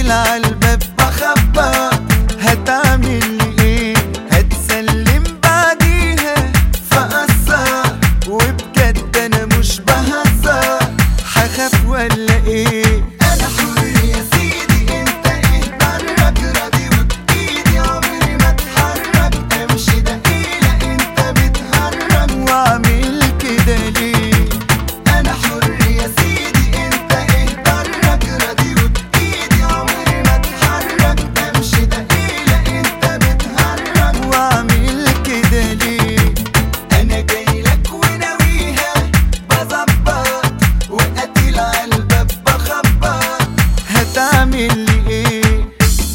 قاتل عالباب بخبط هتعمل لي ايه هتسلم بعديها فقصر وبجد انا مش بهزر هخاف ولا ايه انا حر يا سيدي انت ايه برك راضي وبايدي عمري ما اتحرك امشي دقيقة انت بتهرج واعمل كده ليه انا حر يا سيدي انت ايه برك راضي وبايدي عمري ما اتحرك امشي دقيقة انت بتهرج واعمل كده ليه انا جاي لك وناويها بظبط وقتل عالباب بخبط هتعمل لي ايه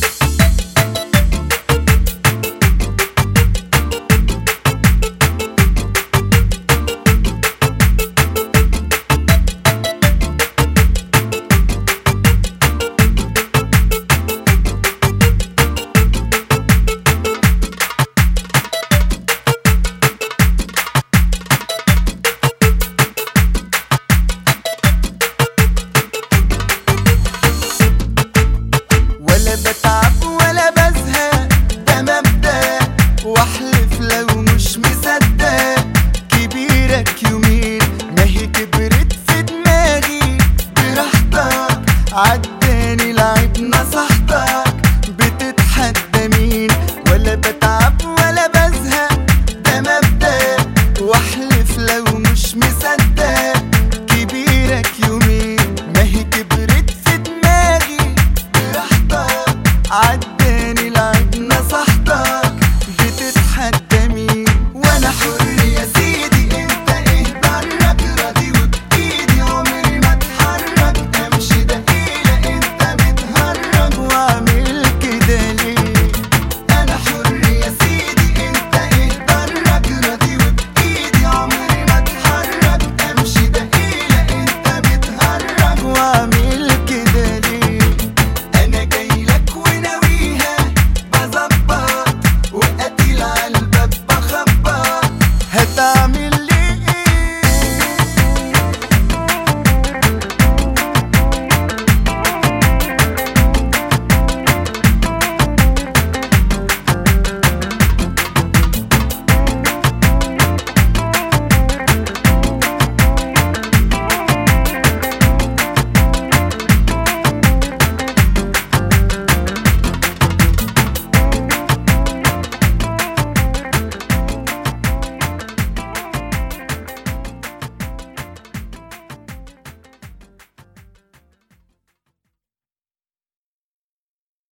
ولا بتعب ولا بزهق ده مبدأ واحلف لو مش مصدق كبيرك يومين ما هي كبرت في دماغي براحتك عد